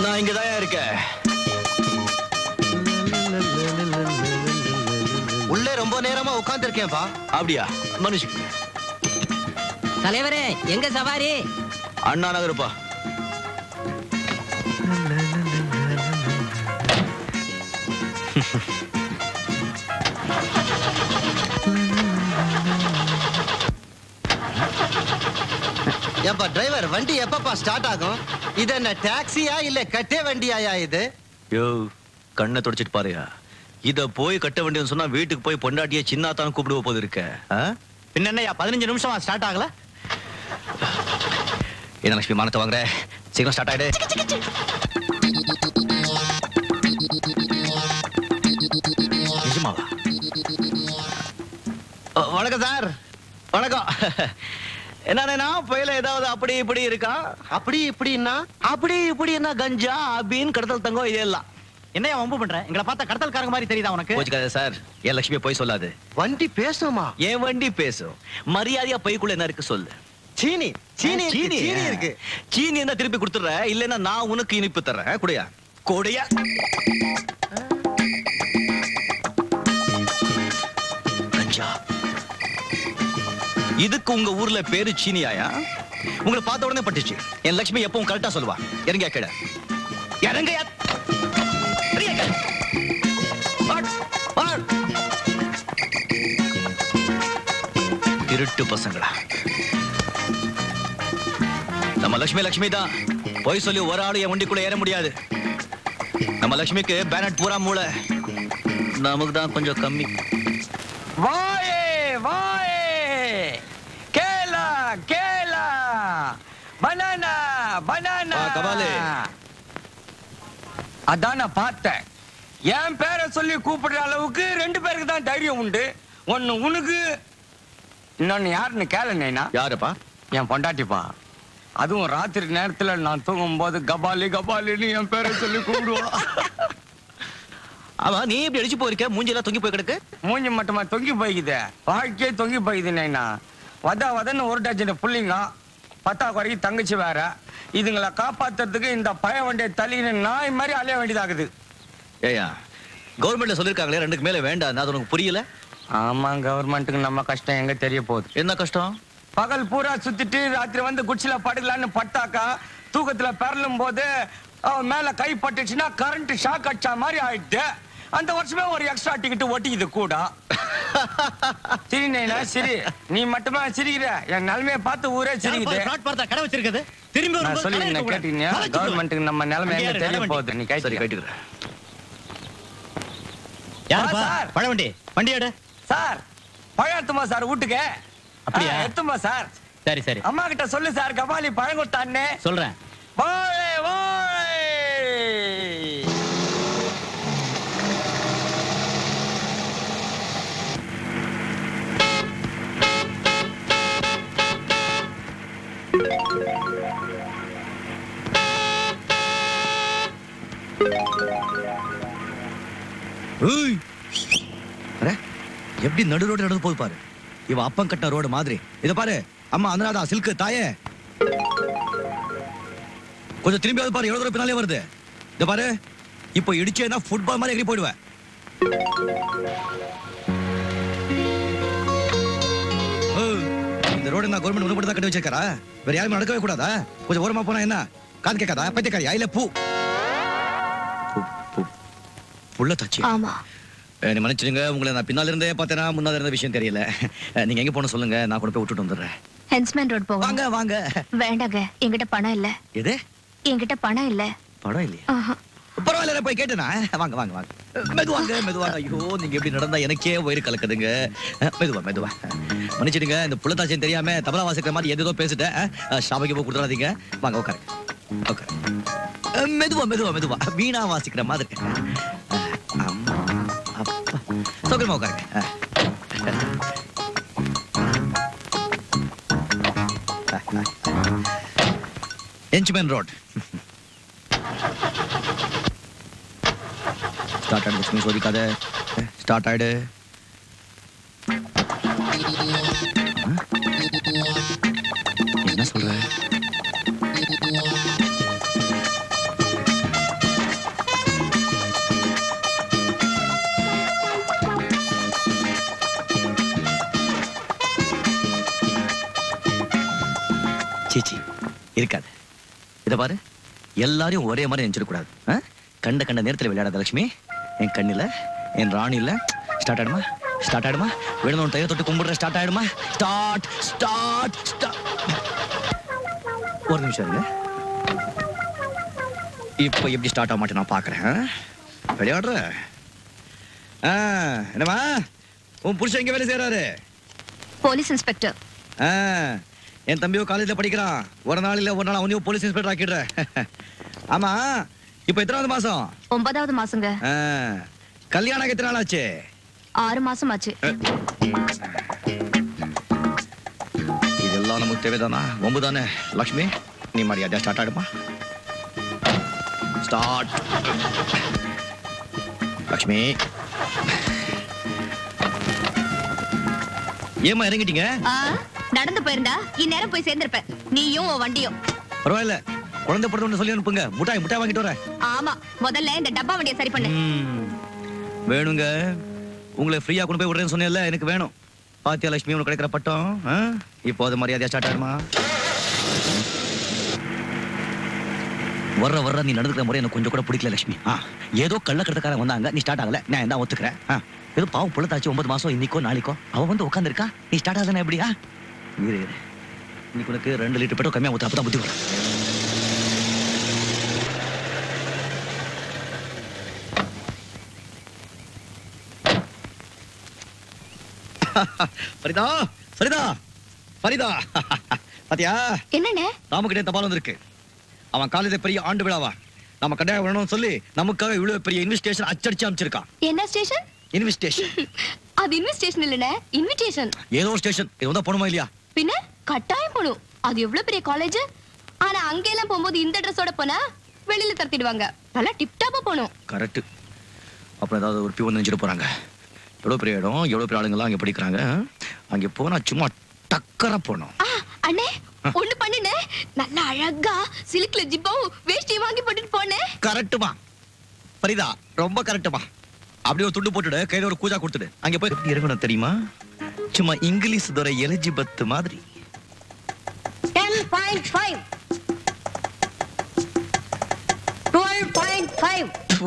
நான் இங்கதான் இருக்கேன் உள்ளே ரொம்ப நேரமா உட்கார்ந்து இருக்கேன்பா அப்படியா மனுஷன் தலைவரே எங்க சவாரி அண்ணா நகருப்பா ஏன்பா டிரைவர் வண்டி எப்பப்பா ஸ்டார்ட் ஆகும் இது என்ன டாக்ஸியா இல்ல கட்டே வண்டியாயா இது யோ கண்ணை தொடச்சிட்டு பாருயா இத போய் கட்ட வேண்டியதுன்னு சொன்னா வீட்டுக்கு போய் பொண்டாட்டிய சின்னாத்தான் கூப்பிடுவ போது இருக்க ஆ? பின்ன என்னய்யா பதினஞ்சு நிமிஷமா ஸ்டார்ட் ஆகல என்ன லட்சுமி மானத்தை வாங்குற சீக்கிரம் ஸ்டார்ட் ஆயிடு நிஜமாவா அ, வணக்கம் சார் வணக்கம் என்னன்னா புயல ஏதாவது அப்படி இப்படி இருக்கா அப்படி இப்படின்னா அப்படி இப்படி என்ன கஞ்சா அபின் கடத்தல் தங்கம் இதெல்லாம் என்னையா வம்பு பண்ற எங்களை பார்த்தா கடத்தல்காரங்க மாதிரி தெரியுதா உனக்கு கோச்சுக்காத சார் என் லட்சுமி போய் சொல்லாது வண்டி பேசுமா என் வண்டி பேசும் மரியாதையா பைக்குள்ள என்ன இருக்கு சொல்லு சீனி சீனி இருக்கு, சீனி இருக்கு சீனி என்ன திருப்பி கொடுத்துற இல்லைன்னா நான் உனக்கு இனிப்பு தர்றேன் குடையா கொடையா கஞ்சா இதுக்கு உங்க ஊர்ல பேரு சீனியாயா உங்களை பார்த்த உடனே பட்டுச்சு என் லட்சுமி எப்பவும் கரெக்டா சொல்லுவா இறங்கியா கேட இறங்கயா இறங்கியா கேளு. What, what. திருட்டு பசங்களா நம்ம லட்சுமி லட்சுமி தான் போய் சொல்லி ஒரு ஆளு என் வண்டிக்குள்ள ஏற முடியாது நம்ம லட்சுமிக்கு பேனட் பூரா மூளை நமக்கு தான் கொஞ்சம் கம்மி வாயே வாயே கேலா கேலா பனானா பனானா வா, கபாலி. அதான் நான் பார்த்தேன் என் பேரை சொல்லி கூப்பிடுற அளவுக்கு ரெண்டு பேருக்கு தான் தைரியம் உண்டு ஒன்னு உனக்கு இன்னொன்னு யாருன்னு கேளுனேனா யாருப்பா என் பொண்டாட்டிப்பா அதுவும் ராத்திரி நேரத்துல நான் தூங்கும் போது கபாலி கபாலின்னு என் பேரை சொல்லி கூப்பிடுவா ஆமா நீ இப்படி அடிச்சு போயிருக்க மூஞ்சிலாம் தொங்கி போய் கிடக்கு மூஞ்சி மட்டுமா தொங்கி போய்க்குது வாழ்க்கையே தொங்கி போய்க்குது நைனா வத வதன்னு ஒரு டஜன் புள்ளிங்க பத்தா குறைக்கு தங்கச்சி வேற இதுங்களை காப்பாத்துறதுக்கு இந்த பய வண்டியை தள்ளின்னு நாய் மாதிரி அலைய வேண்டியதாகுது ஏயா கவர்மெண்ட்ல சொல்லிருக்காங்களே ரெண்டுக்கு மேல வேண்டாம் அது உனக்கு புரியல ஆமா கவர்மெண்ட்டுக்கு நம்ம கஷ்டம் எங்க தெரிய போகுது என்ன கஷ்டம் பகல் பூரா சுத்திட்டு ராத்திரி வந்து குச்சில படுக்கலான்னு பட்டாக்கா தூக்கத்துல பெறலும் போது அவன் மேல கை பட்டுச்சுன்னா கரண்ட் ஷாக் அடிச்சா மாதிரி ஆயிடுது அந்த வருஷமே ஒரு எக்ஸ்ட்ரா டிக்கெட் ஒட்டிக்குது கூட சரி நைனா சரி நீ மட்டுமா சிரிக்கிற என் நிலைமையை பார்த்து ஊரே சிரிக்குது பிளாட் பார்த்தா கடை வச்சிருக்குது திரும்பி நான் வரும்போது சொல்லி கடை என்ன இருக்கக்கூடாது. கேட்டீங்க கலைச்சு கவர்மெண்ட்டுக்கு நம்ம நிலைமை அங்கேயே எங்க இரு, தெரிய நடவண்டி. போகுது நீ சரி கேட்டு கட்டிக்கிறேன் யாருப்பா ஆ, சார். பழவண்டி வண்டி எடு சார் பழம் எடுத்துமா சார் வீட்டுக்கு அப்படியா? ஆ, எடுத்துமா சார் சரி சரி அம்மா கிட்ட சொல்லு சார் கபாலி பழம் கொடுத்தான்னு சொல்றேன் வாழை வாழை ஏய். அட, எப்படி நடு ரோடு நடந்து போகுது பாரு இவ அப்பம் கட்டின ரோடு மாதிரி இத பாரு அம்மா அனுராதா சில்க் தாயே கொஞ்சம் திரும்பி வந்து பாரு எவ்வளவு தூரம் பின்னாலே வருது இத பாரு இப்போ இடிச்சேன்னா ஃபுட்பால் மாதிரி எகிரி போயிடுவேன் ஏய், இந்த ரோடு நான் கவர்மெண்ட் உனக்கு தான் கட்டி வச்சிருக்காரா வேற யாருமே நடக்கவே கூடாதா கொஞ்சம் ஓரமா போனா என்ன காது கேட்காதா பைத்தியக்காரி இல்ல பூ பூ- பூ- புள்ள தச்சு ஆமா அஹ், நீ மன்னிச்சிடுங்க உங்களை நான் பின்னால இருந்தே பார்த்தேன்னா முன்னால இருந்த விஷயம் தெரியல அஹ், நீங்க எங்க போன சொல்லுங்க நான் கூட போய் விட்டுட்டு வந்துடுறேன் ஹென்ஸ்மேன் ரோட் போவோம் வாங்க வாங்க வேண்டாங்க என்கிட்ட பணம் இல்ல எது என்கிட்ட பணம் இல்ல படம் இல்லையா ஆஹா. பரவாயில்ல நான் போய் கேட்டேனா வாங்க வாங்க வாங்க மெதுவாங்க மெதுவாங்க ஐயோ நீங்க எப்படி நடந்தா எனக்கே வயிறு கலக்குதுங்க அஹ், மெதுவா மெதுவா மன்னிச்சிடுங்க இந்த புள்ளத்தாச்சியம் தெரியாம தபலா வாசிக்கிற மாதிரி எதோ பேசிட்டேன் அஹ், ஷாபைக்கு போய் கொடுத்துடாதீங்க வாங்க உட்காருங்க உட்காரு அஹ், மெதுவா மெதுவா மெதுவா வீணா வாசிக்கிற மாதிரி அஹ், அம்மா அப்பா சௌகரியமா உட்காருங்க அஹ். என்ச்மேன் ரோட் ஸ்டார்ட் ஆயிடு லட்சுமி சோதிக்காத ஸ்டார்ட் ஆயிடு ஆ? என்ன சொல்ற சீச்சி இருக்காது இத பாரு எல்லாரையும் ஒரே மாதிரி நினைச்சிடக்கூடாது ஆ? கண்ட கண்ட நேரத்துல விளையாடாத லட்சுமி என் கண்ணில என் ராணில ஸ்டார்ட் ஆயிடுமா ஸ்டார்ட் ஆயிடுமா வேணும் தைய தொட்டு கும்பிடுற ஸ்டார்ட் ஆயிடுமா ஸ்டார்ட் ஸ்டார்ட் ஸ்டார்ட் ஒரு நிமிஷம் இருங்க இப்போ எப்படி ஸ்டார்ட் ஆக மாட்டேன் நான் பார்க்கறேன் ஆ? விளையாடுற ஆ, என்னம்மா உன் புருஷன் எங்க வேலை செய்யறாரு போலீஸ் இன்ஸ்பெக்டர் ஆ, என் தம்பியோ காலேஜ்ல படிக்கிறான் ஒரு நாள் இல்ல ஒரு நாள் அவனையும் போலீஸ் இன்ஸ்பெக்டர் ஆக்கிடுறேன் ஆமா இப்போ எத்தனாவது மாசம் ஒன்பதாவது மாசங்க ஆ, கல்யாணம் எத்தனை நாள் ஆச்சு ஆறு மாசம் ஆச்சு இதெல்லாம் நமக்கு தேவைதானா ஒம்பு தானே லக்ஷ்மி நீ மரியாதையா ஸ்டார்ட் ஆயிடுமா ஸ்டார்ட் லக்ஷ்மி ஏமா இறங்கிட்டீங்க ஆ, நடந்து போயிருந்தா இந்நேரம் போய் சேர்ந்திருப்ப நீயும் உன் வண்டியும் பரவாயில்ல குழந்தை பிறந்த சொல்லி அனுப்புங்க முட்டாய் முட்டாய் வாங்கிட்டு வரேன் ஆமா முதல்ல இந்த டப்பா வண்டியை சரி பண்ணு ம், வேணுங்க உங்களை ஃப்ரீயா கொண்டு போய் விடுறேன்னு சொன்னேன்ல எனக்கு வேணும் பாத்தியா லட்சுமி உனக்கு கிடைக்கிற பட்டம் ஆ? இப்போ அது மரியாதையா ஸ்டார்ட் ஆயிடுமா வர்ற வர்ற நீ நடந்துக்கிற முறை எனக்கு கொஞ்சம் கூட பிடிக்கல லட்சுமி ஆ ஏதோ கள்ளக்கடத்தக்காரன் வந்தாங்க நீ ஸ்டார்ட் ஆகல நான் தான் ஒத்துக்கிறேன் ஆ ஏதோ பாவம் புள்ளத்தாச்சு ஒன்பது மாசம் இன்னைக்கோ நாளைக்கோ அவ வந்து உட்காந்துருக்கா நீ ஸ்டார்ட் ஆகுதுன்னா எப்படியா இரு இரு இன்னைக்கு உனக்கு ரெண்டு லிட்டர் பெட்ரோல் கம்மியா ஊத்து அப்பதான் புத்தி வரும் சரிதா சரிதா சரிதா பாத்தியா என்னண்ணே ராமகிட்டே தபால் வந்திருக்கு அவன் காலேஜ்ல பெரிய ஆண்டு விழாவா நம்ம கல்யாணம் வேணும்னு சொல்லி நமக்காக இவ்வளவு பெரிய இன்விஸ்டேஷன் அச்சடிச்சு அமைச்சிருக்கான் என்ன ஸ்டேஷன் இன்விஸ்டேஷன் அது இன்விஸ்டேஷன் இல்லண்ணே இன்விடேஷன் ஏதோ ஒரு ஸ்டேஷன் இது வந்தா போகணுமா இல்லையா பின்ன கட்டாயம் போகணும் அது எவ்வளவு பெரிய காலேஜ் ஆனா அங்கெல்லாம் போகும்போது இந்த ட்ரெஸ்ஸோட போனா வெளியில தரத்திடுவாங்க நல்லா டிப்டாப்பா போகணும் கரெக்ட் அப்புறம் ஏதாவது ஒரு பியூன் நினைச்சிட்டு போறாங்க எவ்வளவு பெரிய இடம் எவ்வளவு பெரிய ஆளுங்கெல்லாம் அங்க படிக்கிறாங்க அங்க போனா சும்மா டக்கரா போகணும் ஆ, அண்ணே ஒண்ணு பண்ணுனே நல்லா அழகா சில்க்ல ஜிப்பாவும் வேஷ்டியும் வாங்கி போட்டுட்டு போனேன் கரெக்டுமா ஃபரிதா ரொம்ப கரெக்டுமா அப்படியே ஒரு துண்டு போட்டுடு கையில ஒரு கூஜா கொடுத்துடு அங்க போய் எப்படி இறங்கணும் தெரியுமா சும்மா இங்கிலீஷ் துறை எலிஜிபத் மாதிரி ten point five twelve point five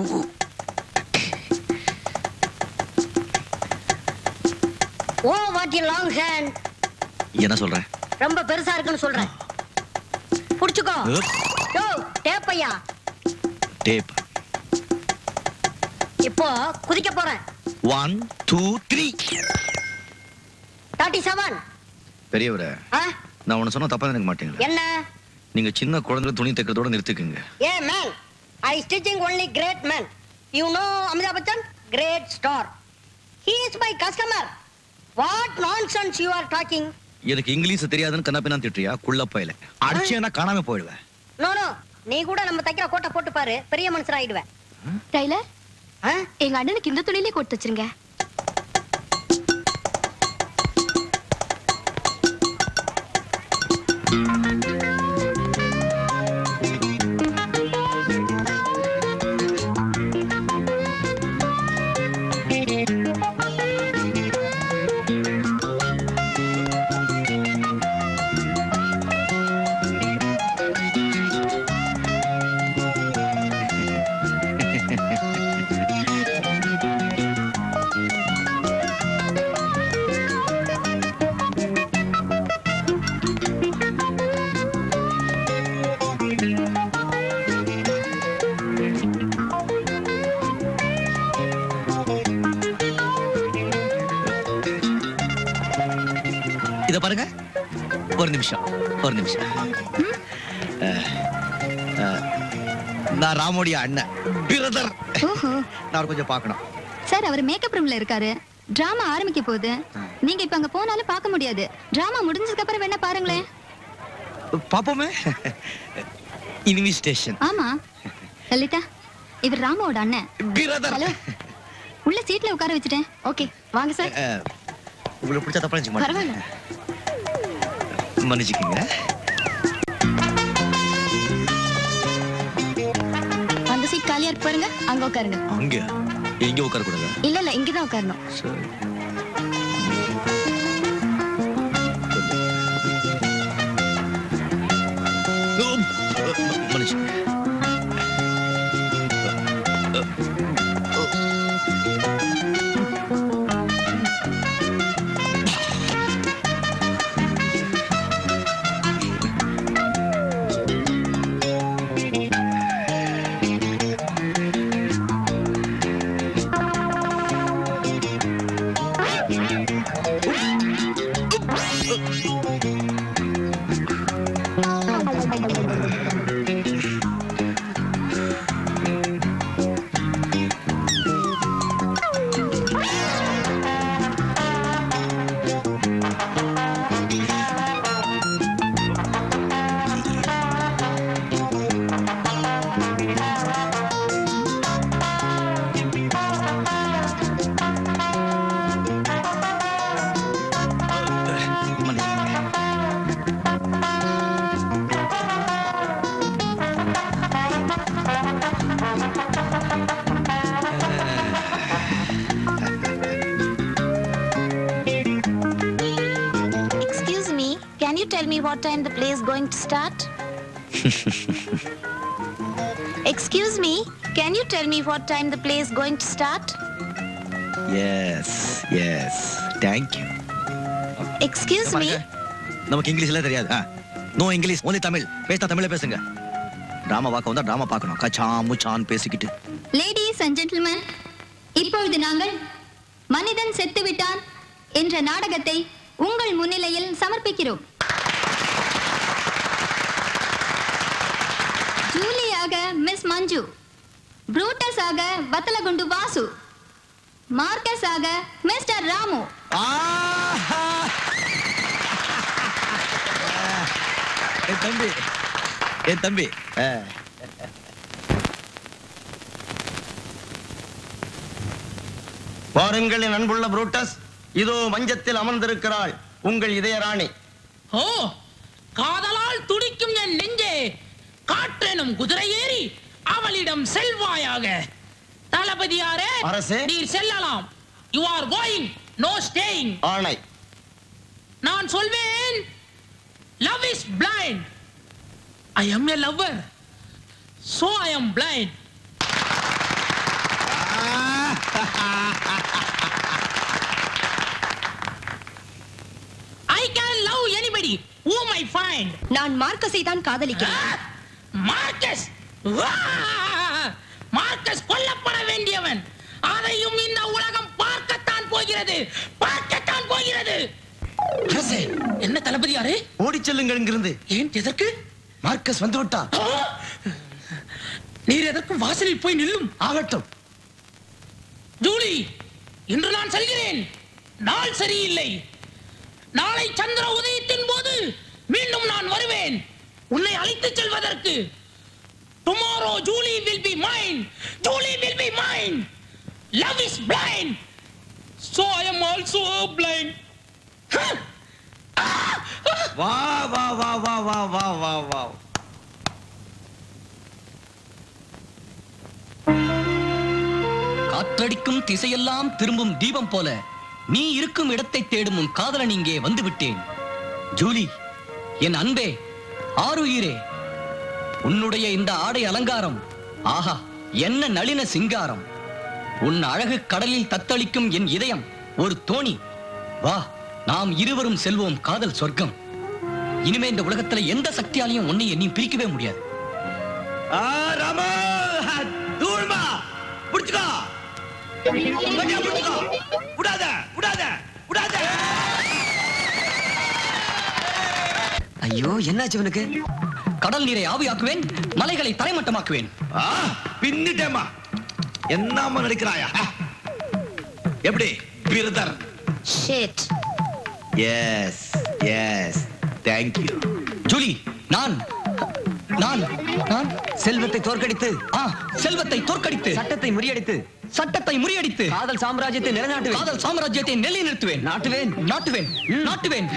oh what long hand என்ன சொல்றேன் ரொம்ப பெருசா இருக்குன்னு சொல்றேன் புடிச்சுக்கோ யோ டேப் ஐயா டேப் இப்போ குதிக்க போறேன் one two three thirty seven பெரியவரே நான் உன்னை சொன்னா தப்பா நினைக்க மாட்டீங்களா என்ன நீங்க சின்ன குழந்தைல துணி தைக்கிறதோட நிறுத்திக்குங்க hey man I stitching only great man you know Amitabh Bachchan great star he is my customer what nonsense you are talking எனக்கு இங்கிலீஷ் தெரியாதுன்னு கண்ணா திட்டுறியா குள்ள பையில அடிச்சேன்னா காணாம போயிடுவேன் நோ நோ நீ கூட நம்ம தைக்கிற கோட்டை போட்டு பாரு பெரிய மனுஷன் ஆயிடுவேன் டைலர் ஆ? எங்க அண்ணனுக்கு இந்த துணியிலே கொடுத்து வச்சிருங்க இத பாருங்க ஒரு நிமிஷம் ஒரு நிமிஷம் அஹ், அஹ், நான் ராமோடைய அண்ணன் பிரதர் ஓஹோ நான் அவரை கொஞ்சம் பார்க்கணும் சார் அவர் மேக்கப் ரூம்ல இருக்காரு டிராமா ஆரம்பிக்க போகுது நீங்க இப்ப அங்க போனாலும் பார்க்க முடியாது டிராமா முடிஞ்சதுக்கு அப்புறம் வேணா பாருங்களேன் பாப்போமே இன்விஸ்டேஷன் ஆமா லலிதா இவர் ராமாவோட அண்ணன் பிரதர் ஹலோ உள்ள சீட்ல உட்கார வச்சுட்டேன் ஓகே வாங்க சார் உங்களுக்கு பிடிச்சா தப்பா நினைச்சுக்க பரவாயில்ல மாட்டேன் மன்னிச்சுக்கீங்க அந்த சீட் காலியா இருக்கு பாருங்க அங்க உட்காருங்க அங்க எங்க உட்கார கூடாது இல்ல இல்ல இங்கதான் உட்காரணும் சரி மன்னிச்சுங்க மன்னிச்சுங்க Excuse me, can you tell me what time the play is going to start? Excuse me, can you tell me what time the play is going to start? Yes yes thank you Excuse me, நமக்கு இங்கிலீஷ்ல தெரியாது no English only Tamil பேசினா தமிழ்ல பேசுங்க drama பார்க்க வந்தா drama பார்க்கணும் கச்சா முச்சான் பேசிக்கிட்டு லேடிஸ் அண்ட் ஜென்டில்மேன் இப்பொழுது நாங்கள் மனிதன் செத்து விட்டான் என்ற நாடகத்தை உங்கள் முன்னிலையில் சமர்ப்பிக்கிறோம் ஜூலியாக மிஸ் மஞ்சு ப்ரூட்டஸ் ஆக வத்தலகுண்டு வாசு மார்க்கஸ் ஆக மிஸ்டர் ராமு ஆஹா! என் தம்பி என் தம்பி ஆ. பாருங்கள் என் அன்புள்ள புரூட்டஸ் இதோ மஞ்சத்தில் அமர்ந்திருக்கிறாள் உங்கள் இதய ராணி ஓ காதலால் துடிக்கும் என் நெஞ்சே காற்றெனும் குதிரை ஏறி அவளிடம் செல்வாயாக தளபதியாரே அரசே. நீர் செல்லலாம் you are going no staying ஆணை நான் சொல்வேன் love is blind I am a lover so I am blind I can love anybody whom I find நான் மார்க்கஸை தான் காதலிக்கிறேன் மார்க்கஸ் வா! மார்க்கஸ் கொல்லப்பட வேண்டியவன் அதையும் இந்த உலகம் பார்க்கத்தான் போகிறது பார்க்கத்தான் போகிறது அரசே என்ன தளபதியாரே ஓடிச் செல்லுங்கள் இங்கிருந்து ஏன் எதற்கு மார்க்கஸ் வந்து விட்டா ஆ! நீர் எதற்கும் வாசலில் போய் நில்லும் ஆகட்டும் ஜூலி இன்று நான் செல்கிறேன் நாள் சரியில்லை நாளை சந்திர உதயத்தின் போது மீண்டும் நான் வருவேன் உன்னை அழைத்துச் செல்வதற்கு tomorrow Julie will be mine Julie will be mine love is blind so I am also blind வா வா வா வா வா வா வா வா காற்றடிக்கும் திசையெல்லாம் திரும்பும் தீபம் போல நீ இருக்கும் இடத்தை தேடும் உன் காதலன் இங்கே வந்து விட்டேன் ஜூலி என் அன்பே ஆருயிரே உன்னுடைய இந்த ஆடை அலங்காரம் ஆஹா என்ன நளின சிங்காரம் உன் அழகு கடலில் தத்தளிக்கும் என் இதயம் ஒரு தோணி வா நாம் இருவரும் செல்வோம் காதல் சொர்க்கம் இனிமே இந்த உலகத்துல எந்த சக்தியாலையும் உன்னை என்னையும் பிரிக்கவே முடியாது ஆ, ராமு! தூள்மா! புடிச்சுக்கோ! கட்டியா புடிச்சுக்கோ! விடாத, விடாத, விடாத! ஐயோ என்னாச்சு உனக்கு கடல் நீரை ஆவியாக்குவேன் மலைகளை தரைமட்டமாக்குவேன் ஆ, பின்னிட்டேம்மா என்னம்மா நடிக்கிறாயா எப்படி brother shit. Yes yes thank you Julie நான் நான் நான் செல்வத்தை தோற்கடித்து ஆ செல்வத்தை தோற்கடித்து சட்டத்தை முறியடித்து சட்டத்தை முறியடித்து காதல் சாம்ராஜ்யத்தை நிலைநாட்டுவேன் காதல் சாம்ராஜ்யத்தை நிலைநிறுத்துவேன் நாட்டுவேன் நாட்டுவேன் நாட்டுவேன்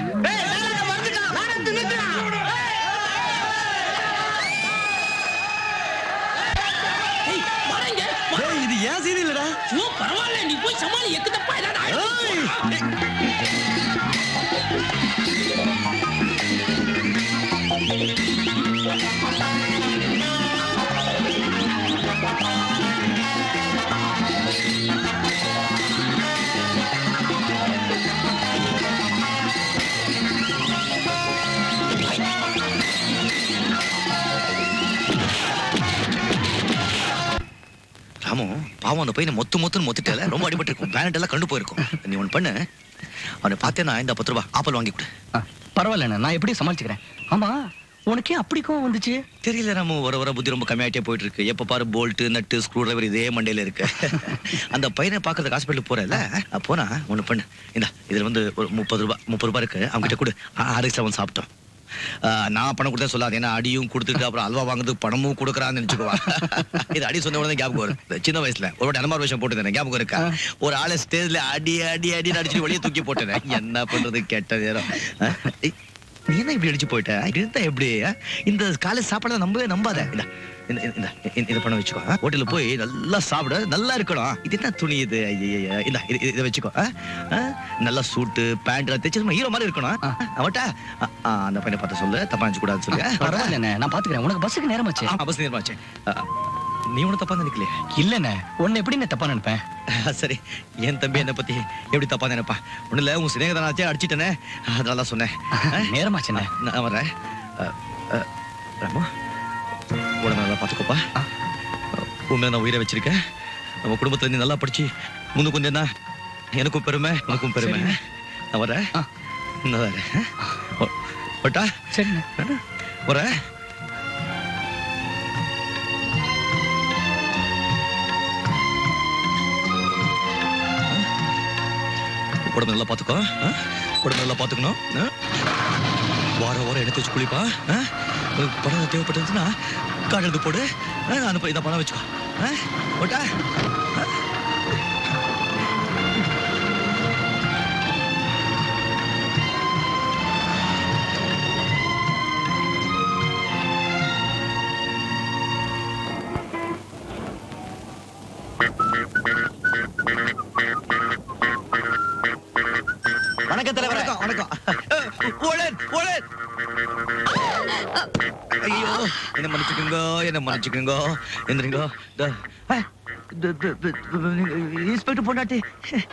ஏய், வாடங்க, வா. இது ஏன் சீன் இல்லடா ஐயோ, பரவாயில்ல நீ போய் சமாளி எக்கு தப்பா ஏதாவது ஆயிடுச்சு. ஏய்! ராமு பாவம் அந்த பையனை மொத்து மொத்துன்னு மொத்திட்டல ரொம்ப அடிபட்டு இருக்கும் பிளானட் எல்லாம் கண்டு போயிருக்கும் நீ ஒன்று பண்ணு அவனை பார்த்தேன்னா இந்த பத்து ரூபாய் ஆப்பிள் வாங்கி கொடு ஆ, பரவாயில்ல நான் எப்படி சமாளிச்சுக்கிறேன் ஆமா உனக்கே அப்படி கோவம் வந்துச்சு தெரியல ராமு வர வர புத்தி ரொம்ப கம்மியாயிட்டே போயிட்டு இருக்கு எப்ப பாரு போல்ட் நட்டு ஸ்க்ரூ டிரைவர் இதே மண்டையில இருக்கு அந்த பையனை பாக்குறதுக்கு ஹாஸ்பிட்டல் போறல போனா ஒண்ணு பண்ணு இந்த இதுல வந்து ஒரு முப்பது ரூபாய் முப்பது ரூபாய் இருக்கு அவங்க கிட்ட கொடு ஆறு செவன் சாப்பிட்டோம் ஆ, நான் பணம் கொடுத்தா சொல்லாது ஏன்னா அடியும் கொடுத்துட்டு அப்புறம் அல்வா வாங்குறதுக்கு பணமும் கொடுக்குறான்னு நினைச்சுக்குவா இது அடி சொன்ன உடனே ஞாபகம் வரும் இந்த சின்ன வயசுல ஒரு வாட்டி அலமார் விஷயம் போட்டு ஞாபகம் இருக்கா ஒரு ஆளை ஸ்டேஜ்ல அடி அடி அடி அடிச்சு வெளியே தூக்கி போட்டேன் என்ன பண்றது கெட்ட நேரம் ஆ, ஏய், நீ என்ன இப்படி அடிச்சு போயிட்ட இப்படி இருந்தா எப்படி ஆ? இந்த காலை சாப்பாடு நம்பவே நம்பாத இந்த இந்த இந்த இந்த- இதை பண்ண வச்சுக்கோ ஆ? ஹோட்டல்ல போய் நல்லா சாப்பிட நல்லா இருக்கணும் இது என்ன துணி இது ஐயையே. இந்த இது- இது- இதை வச்சுக்கோ ஆ? ஆ? நல்லா சூட்டு பேண்ட் தைச்சு நம்ம ஹீரோ மாதிரி இருக்கணும் ஆ. அவட்ட அந்த பையனை பார்த்து சொல்லு தப்பா நினைச்சு கூடாது சொல்லு பரவாயில்ல நான் பாத்துக்கிறேன் உனக்கு பஸ்ஸுக்கு நேரமாச்சு ஆ, பஸ் நேரமாச்சு ஆ, நீ ஒன்றும் தப்பா நினைக்கலையே இல்லண்ணே உன்னை எப்படி நான் தப்பா நினைப்பேன் சரி என் தம்பி என்னை பத்தி எப்படி தப்பா நினைப்பா ஒண்ணு இல்ல உன் சிநேகதானாச்சே அடிச்சிட்டனே அதனால தான் சொன்னேன் ஆ? நேரமாச்சுண்ணே நான் வரேன் அ, அ, ராமு உடம்பு நல்லா பார்த்துக்கோப்பா உண்மையில நான் உயிரை வச்சிருக்கேன் நம்ம குடும்பத்துல நீ நல்லா படிச்சு முன்னுக்கு வந்தேன்னா எனக்கும் பெருமை உனக்கும் பெருமை சரிண்ணே. நான் வரேன் ஆ. நான் வரேன் ஒ- ஒட்டா சரிண்ணே வரேன் உடம்பு நல்லா பார்த்துக்கோ ஆ? உடம்பு நல்லா பார்த்துக்கணும் ஆ? வாரம் வாரம் எடுத்து வச்சு குளிப்பா ஆ? உனக்கு பணம் தேவைப்பட்டதுன்னா கார்டு எடுத்து போடு ஆ, அந்த ப- இந்த பணம் வச்சுக்கோ ஆ? ஓட்டா ஆ? வணக்கம் தலைவரே வணக்கம் வணக்கம் ஓலன் ஓலன் ஐயோ என்ன மன்னிச்சுக்குங்க என்ன மன்னிச்சுக்குங்க எந்திரிங்க த- ஆ, த- த- த- இன்ஸ்பெக்டர் பொண்டாட்டி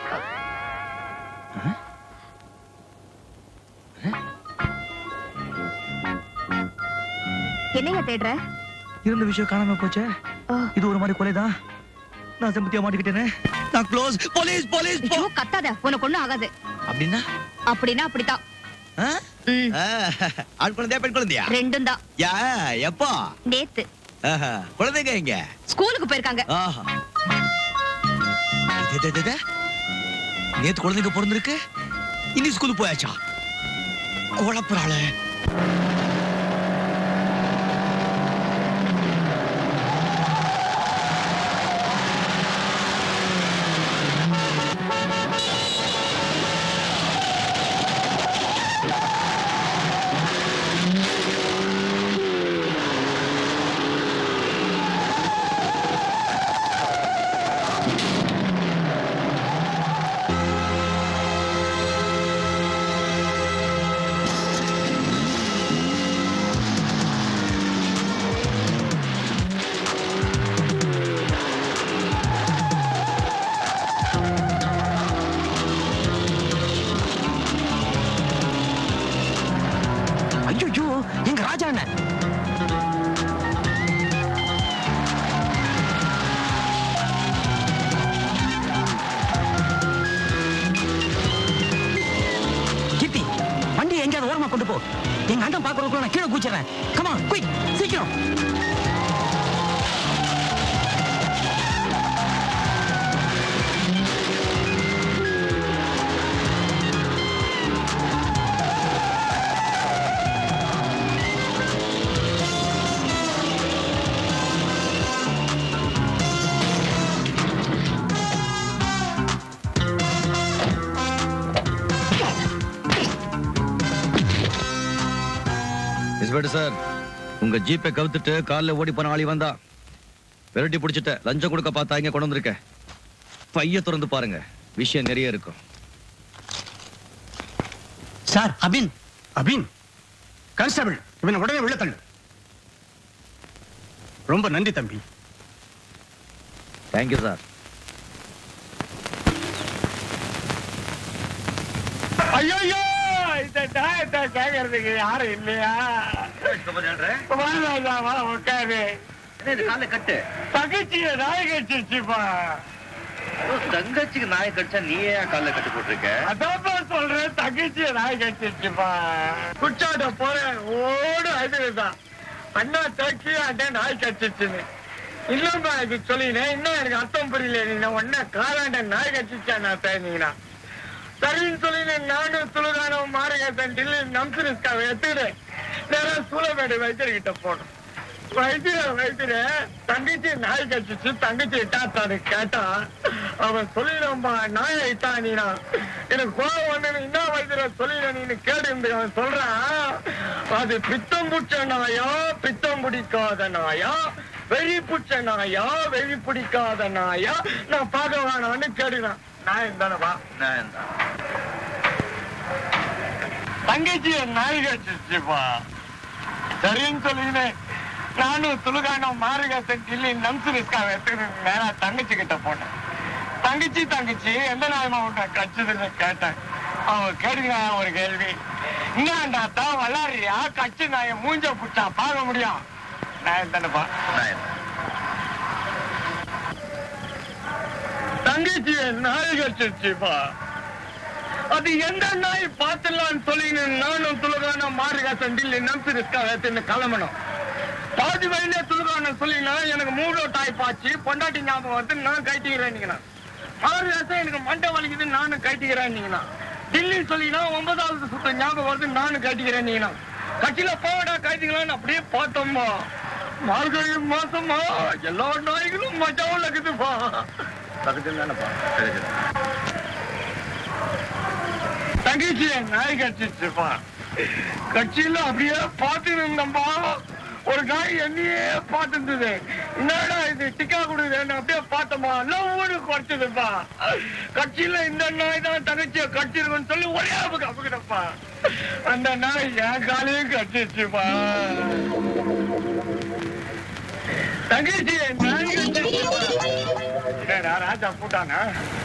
ஆ? என்னைய தேடுற இருந்த விஷயம் காணாம போச்சே இது ஒரு மாதிரி கொலைதான் நான் செம்பத்தியா மாட்டிக்கிட்டேனே நான் க்ளோஸ் போலீஸ் போலீஸ் போ ஐயோ கத்தாத உனக்கு ஒண்ணும் ஆகாது அப்படின்னா அப்படின்னா அப்படித்தான் ஆ? ம், ஆ, ஆண் குழந்தையா பெண் குழந்தையா ரெண்டும் தான் யா எப்போ நேத்து ஆஹா, குழந்தைங்க எங்க ஸ்கூலுக்கு போயிருக்காங்க ஆஹா இது, இது, இது, இது. நேத்து குழந்தைங்க பிறந்திருக்கு இனி ஸ்கூலுக்கு போயாச்சா குழப்பறாளே ஐயோ எங்க ராஜா அண்ணன் கீர்த்தி வண்டி எங்கேயாவது ஓரமா கொண்டு போ எங்க அண்ணன் பாக்குறதுக்குள்ள நான் கீழே கூச்சிடுறேன் கமா குயிக் சீக்கிரம் இன்ஸ்பெக்டர் சார் உங்க ஜீப்பை கவுத்துட்டு கால்ல ஓடி போன ஆளி வந்தா விரட்டி பிடிச்சிட்ட லஞ்சம் கொடுக்க பார்த்தா இங்க கொண்டு வந்திருக்கேன் பைய திறந்து பாருங்க விஷயம் நிறைய இருக்கும் சார் அபின் அபின் கான்ஸ்டபிள் இவனை உடனே உள்ள தள்ளு ரொம்ப நன்றி தம்பி தேங்க்யூ சார் ஐயோ இந்த நியாயத்தை கேட்கறதுக்கு யாரும் இல்லையா வா ராஜா, வா உட்காரு இது காலை கட்டு தங்கச்சிய நாய் கடிச்சிருச்சுப்பா தங்கச்சிக்கு நாய் கடிச்சா நீ ஏன் காலை கட்டு போட்டிருக்க அதான்ப்பா சொல்றேன் தங்கச்சிய நாய் கடிச்சிருச்சுப்பா குச்சாட்ட போறேன் ஓடு அழுதுதான் அண்ணா தக்கி அண்ணா நாய் கடிச்சிருச்சுன்னு இல்லப்பா இது சொல்லினேன் இன்னும் எனக்கு அர்த்தம் புரியல நீங்க உடனே காலாண்ட நாய் கடிச்சிச்சா நான் பேசுனீங்கன்னா சரின்னு சொல்லினேன் நானும் துளுகானம் மாரகத்தன் டில்லி நம்சரிஸ்காவை எடுத்துக்கிறேன் நேரம் சூளமேடு வைத்தியர்கிட்ட போனோம் வைத்திய வைத்திய தங்கச்சி நாய் கடிச்சிச்சு தங்கச்சி இட்டாத்தாரு கேட்டா அவன் சொல்லிடும்பா நாயை இட்டா நீனா எனக்கு கோவம் வந்து என்ன வைத்திய சொல்லிட நீ கேடு அவன் சொல்றான் அது பித்தம் புடிச்ச நாயா பித்தம் பிடிக்காத நாயா வெறி புடிச்ச நாயா வெறி பிடிக்காத நாயா நான் பார்க்க வேணாம்னு கேடுறான் நான் தானப்பா நான் தான். தங்கச்சிய நாய் கடிச்சிச்சுப்பா சரின்னு சொல்லினேன் நானும் துளுகானம் மாறுகாசன் டில்லி நம்சுரிஸ்கா எடுத்துக்கிட்டு நேரா தங்கச்சி கிட்ட போனேன் தங்கச்சி தங்கச்சி எந்த நாயமா உன்னை கடிச்சதுன்னு கேட்டேன் அவன் கேடுங்க ஒரு கேள்வி என்னடா தான் வளாரியா கட்சி நாய மூஞ்ச புட்டா பார்க்க முடியும் நான் தானேப்பா நான் தான். தங்கச்சிய நாய் கடிச்சிருச்சுப்பா அது எந்த நாய் பார்த்துடலாம்னு சொல்லின்னு நானும் துளுகான மாறுகாசன் டில்லி நம்சுரிஸ்கா எடுத்துன்னு கிளம்பணும் பாதி வயலே துளுகான சொல்லினா எனக்கு மூடோ டாய் பாச்சு பொண்டாட்டி ஞாபகம் வந்து நான் கைட்டிக்கிறேன் மாறுகாசன் எனக்கு மண்டை வலிக்குது நானும் கைட்டிக்கிறேன் டில்லி சொல்லினா ஒன்பதாவது சுத்த ஞாபகம் வருது நானும் கைட்டிக்கிறேன் கட்சியில போவடா கைட்டிக்கலாம்னு அப்படியே பார்த்தோம்மா மார்கழி மாசமா எல்லா நாய்களும் மஜாவும் இருக்குதுப்பா பக்கத்துல தானேப்பா சரி சரி தங்கச்சி நாய் கடிச்சிச்சுப்பா கட்சியில அப்படியே பார்த்து இருந்தம்பா ஒரு நாய் என்னையே பார்த்துருந்தது என்னடா இது டிக்கா கொடுக்குதுன்னு அப்படியே பார்த்தோமா லவ்னு குறைச்சதுப்பா கட்சியில இந்த நாய் தான் தங்கச்சிய கடிச்சிருக்குன்னு சொல்லி ஒரே அப்புக்கு அப்புக்கிட்டப்பா அந்த நாய் என் காலையும் கடிச்சிச்சுப்பா தங்கச்சி நாய் கடிச்சிச்சுப்பா என்னடா ராஜா கூட்டானா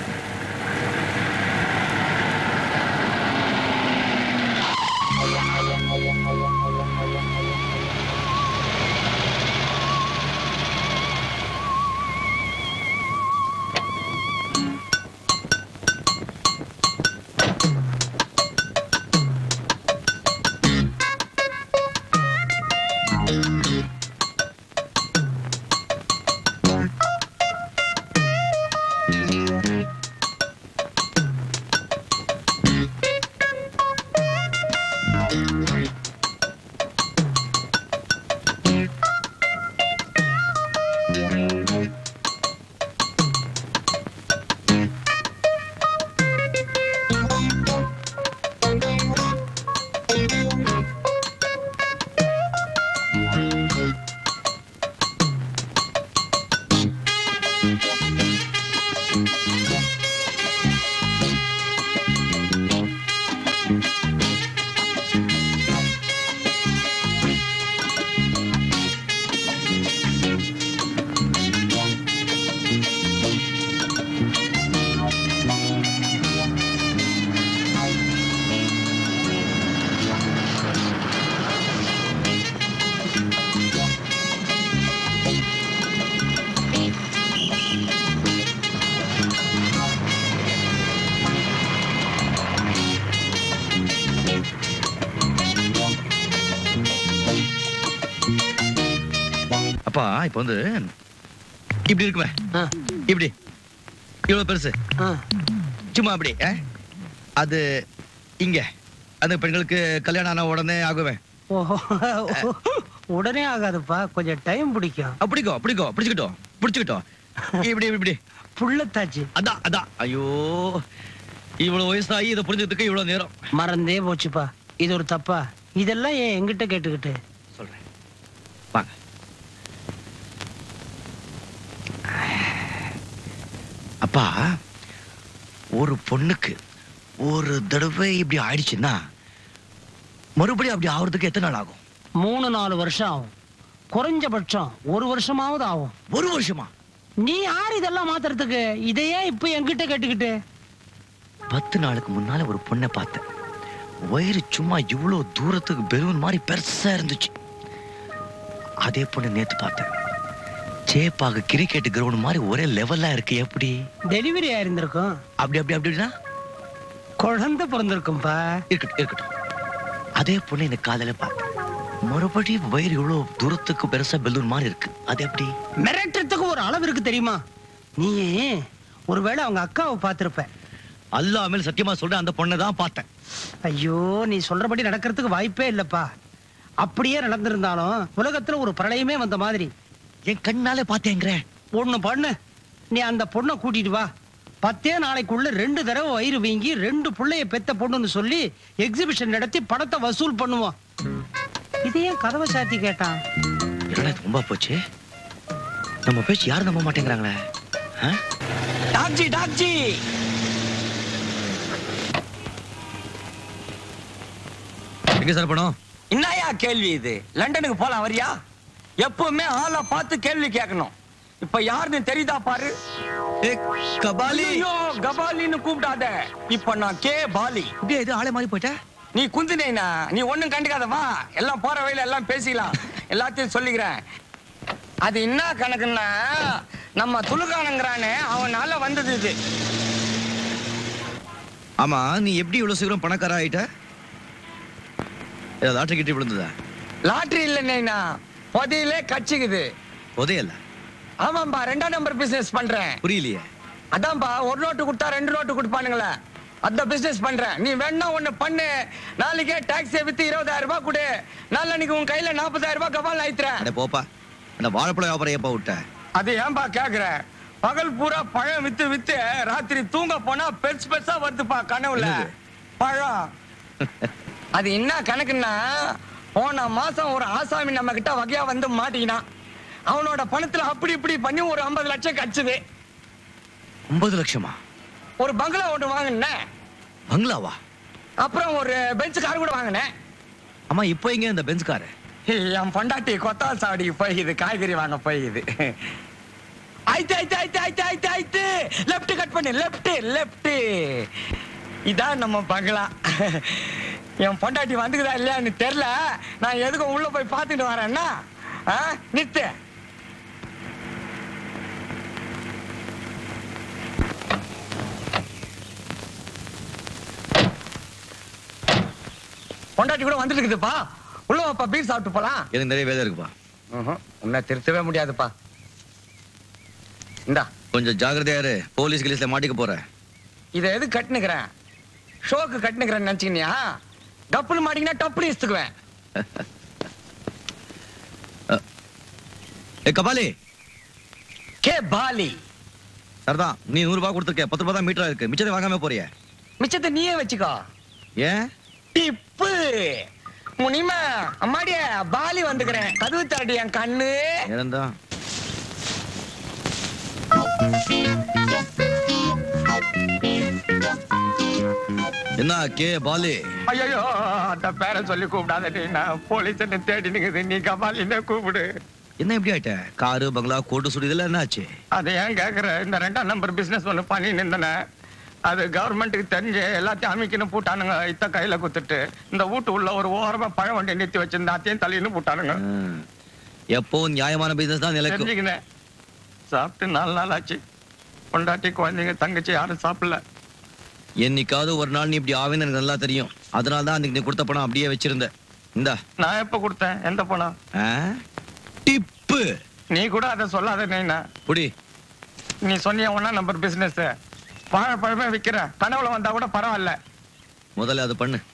அப்பா இப்ப வந்து இப்படி இருக்குமே இப்படி இவ்வளவு பெருசு சும்மா அப்படி ஆ? அது இங்க அந்த பெண்களுக்கு கல்யாணம் ஆன உடனே ஆகுவேன் ஓஹோ உடனே ஆகாதுப்பா கொஞ்சம் டைம் பிடிக்கும் அப்படிக்கோ அப்படிக்கோ பிடிச்சுக்கிட்டோம் பிடிச்சுக்கிட்டோம் இப்படி இப்படி, இப்படி புள்ளத்தாச்சு அதான் அதான் ஐயோ இவ்வளவு வயசாகி இதை புரிஞ்சுக்கிறதுக்கு இவ்வளவு நேரம் மறந்தே போச்சுப்பா இது ஒரு தப்பா இதெல்லாம் ஏன் எங்கிட்ட கேட்டுக்கிட்டு சொல்றேன் வாங்க அப்பா ஒரு பொண்ணுக்கு ஒரு தடவை இப்படி ஆயிடுச்சுன்னா மறுபடியும் அப்படி ஆகுறதுக்கு எத்தனை நாள் ஆகும் மூணு நாலு வருஷம் ஆகும் குறைஞ்சபட்சம் ஒரு வருஷமாவது ஆகும் ஒரு வருஷமா நீ யார் இதெல்லாம் மாத்துறதுக்கு இதையே இப்ப என்கிட்ட கேட்டுக்கிட்டு பத்து நாளுக்கு முன்னால ஒரு பொண்ணை பார்த்தேன் வயிறு சும்மா இவ்வளவு தூரத்துக்கு பெலூன் மாதிரி பெருசா இருந்துச்சு அதே பொண்ணு நேத்து பார்த்தேன் சேப்பாக கிரிக்கெட் கிரவுண்ட் மாதிரி ஒரே லெவல்லா இருக்கு எப்படி டெலிவரி ஆயிருந்திருக்கும் அப்படி அப்படி அப்படின்னா குழந்தை பிறந்திருக்கும்பா இருக்கட்டும் இருக்கட்டும் அதே பொண்ணு இந்த காதல பார்த்தேன் மறுபடியும் வயிறு இவ்வளவு தூரத்துக்கு பெருசா பெலூன் மாதிரி இருக்கு அது எப்படி மிரட்டுறதுக்கு ஒரு அளவு இருக்கு தெரியுமா நீ ஒருவேளை அவங்க அக்காவை பார்த்திருப்ப அல்லாஹ் மேல சத்தியமா சொல்றேன் அந்த பொண்ணை தான் பார்த்தேன் ஐயோ நீ சொல்றபடி நடக்கிறதுக்கு வாய்ப்பே இல்லப்பா அப்படியே நடந்திருந்தாலும் உலகத்துல ஒரு பிரளயமே வந்த மாதிரி என் கண்ணாலே பார்த்தேங்கிற ஒண்ணு பண்ணு நீ அந்த பொண்ணை கூட்டிட்டு வா பத்தே நாளைக்குள்ள ரெண்டு தடவை வயிறு வீங்கி ரெண்டு புள்ளைய பெத்த பொண்ணுன்னு சொல்லி எக்ஸிபிஷன் நடத்தி பணத்தை வசூல் பண்ணுவோம் இது ஏன் கதவை சாத்தி கேட்டான் என்னடா இது ரொம்ப போச்சு நம்ம பேச்சு யாரும் நம்ப மாட்டேங்கிறாங்களே ஆ? டாக்ஜி டாக்ஜி எங்க சார் பணம் என்னயா கேள்வி இது லண்டனுக்கு போலாம் வரியா எப்பவுமே ஆளை பார்த்து கேள்வி கேட்கணும் இப்ப யாருன்னு தெரியுதா பாரு கபாலி ஐயோ கபாலின்னு கூப்பிடாத இப்ப நான் கே பாலி இப்படியே இது ஆளே மாறி போயிட்ட நீ குந்தினேனா நீ ஒண்ணும் கண்டுக்காத வா எல்லாம் போற வழியில எல்லாம் பேசிக்கலாம் எல்லாத்தையும் சொல்லிக்கிறேன் அது என்ன கணக்குன்னா நம்ம துலுக்கானங்கிறானே அவனால வந்தது இது ஆமா நீ எப்படி இவ்வளவு சீக்கிரம் பணக்கார ஆயிட்ட ஏதாவது லாட்டரி கிட்டி விழுந்ததா லாட்டரி இல்ல நைனா பொதையிலே கட்சிக்குது உதயல்ல ஆமாம்பா ரெண்டாம் நம்பர் பிசினஸ் பண்றேன் புரியலையே அதான்பா ஒரு நோட்டு கொடுத்தா ரெண்டு நோட்டு கொடுப்பானுங்களே அந்த பிசினஸ் பண்றேன் நீ வேணா ஒண்ணு பண்ணு நாளைக்கே டாக்ஸியை வித்து இருபதாயிரம் ரூபாய் கொடு நாளைக்கு உன் கையில நாற்பதாயிரம் ரூபாய் கபால் ஆயித்துறேன் அட போப்பா அந்த வாழைப்பழம் வியாபாரம் எப்ப விட்ட அது ஏன்பா கேக்குற பகல் பூரா பழம் வித்து வித்து ராத்திரி தூங்க போனா பெருசு பெருசா வருதுப்பா கனவுல என்னது? பழம் அது என்ன கணக்குன்னா போன மாசம் ஒரு ஆசாமி நம்ம கிட்ட வகையா வந்து மாட்டிக்கினான் அவனோட பணத்துல அப்படி இப்படி பண்ணி ஒரு ஐம்பது லட்சம் கச்சுது ஒன்பது லட்சமா ஒரு பங்களா ஒன்று வாங்கினேன் பங்களாவா அப்புறம் ஒரு பெஞ்ச் கார் கூட வாங்கினேன் ஆமா இப்போ எங்க இந்த பெஞ்ச் காரு என் பொண்டாட்டி கொத்தால் சாவடி போய்க்குது காய்கறி வாங்க போய்க்குது ஆயிட்டு ஆயிட்டு ஆயிட்டு ஆயிட்டு ஆயிட்டு ஆயிட்டு லெஃப்ட் கட் பண்ணு லெஃப்ட் லெஃப்ட் இதான் நம்ம பங்களா என் பொண்டாட்டி வந்துக்குதா இல்லையான்னு தெரியல நான் எதுக்கும் உள்ள போய் பார்த்துட்டு வரேன்னா ஆ, நிறுத்து பொண்டாட்டி கூட வந்துட்டு இருக்குதுப்பா உள்ள வாப்பா பீர் சாப்பிட்டு போலாம் எனக்கு நிறைய வேலை இருக்குப்பா உன்னை திருத்தவே முடியாதுப்பா இந்தா கொஞ்சம் ஜாக்கிரதையா இரு போலீஸ் கிலீஸ்ல மாட்டிக்க போற இதை எது கட்டுனுக்கிறேன் ஷோக்கு கட்டுனுக்கிறேன்னு நினைச்சுக்கினியா டப்புனு மாட்டிங்கன்னா டப்புனு இஸ்துக்குவேன் ஏ கபாலி கே பாலி சரிதான் நீ நூறு ரூபாய் கொடுத்துருக்க பத்து ரூபாய் தான் மீட்டரா இருக்கு மிச்சத்தை வாங்காம போறிய மிச்சத்தை நீயே வச்சுக்கோ ஏன் டிப்பு முனிமா அம்மாடிய பாலி வந்துக்கிறேன் கதவு தாடி என் கண்ணு இறந்தா என்ன கே பாலி ஐயோ அந்த பேரை சொல்லி கூப்பிடாத நீ நான் போலீஸ் என்ன தேடி நிக்குது நீ கபாலின்னு கூப்பிடு என்ன எப்படி ஆயிட்ட காரு பங்களா கோட்டு சுடி இதெல்லாம் என்ன ஆச்சு அதை ஏன் கேக்குற இந்த ரெண்டாம் நம்பர் பிசினஸ் ஒண்ணு பண்ணி நின்றன அது கவர்மெண்ட்டுக்கு தெரிஞ்சு எல்லாத்தையும் அமைக்கணும் போட்டானுங்க இத்த கையில குத்துட்டு இந்த வீட்டு உள்ள ஒரு ஓரமா பழம் வண்டி நிறுத்தி வச்சிருந்தா அத்தையும் தள்ளின்னு போட்டானுங்க ம். எப்பவும் நியாயமான பிசினஸ் தான் நிலைக்கும் தெரிஞ்சுக்கினேன் சாப்பிட்டு நாலு நாள் ஆச்சு பொண்டாட்டி குழந்தைங்க தங்கச்சி யாரும் சாப்பிடல என்னைக்காவது ஒரு நாள் நீ இப்படி ஆவேன்னு எனக்கு நல்லா தெரியும் அதனால தான் அன்னைக்கு நீ கொடுத்த பணம் அப்படியே வச்சிருந்த இந்தா நான் எப்ப கொடுத்தேன் எந்த பணம் ஆ? டிப்பு நீ கூட அதை சொல்லாத நீனா புடி நீ சொன்னிய ஒன்னா நம்பர் பிசினஸ் வாழைப்பழமே விக்கிறேன் கனவுல வந்தா கூட பரவாயில்ல முதல்ல அது பண்ணு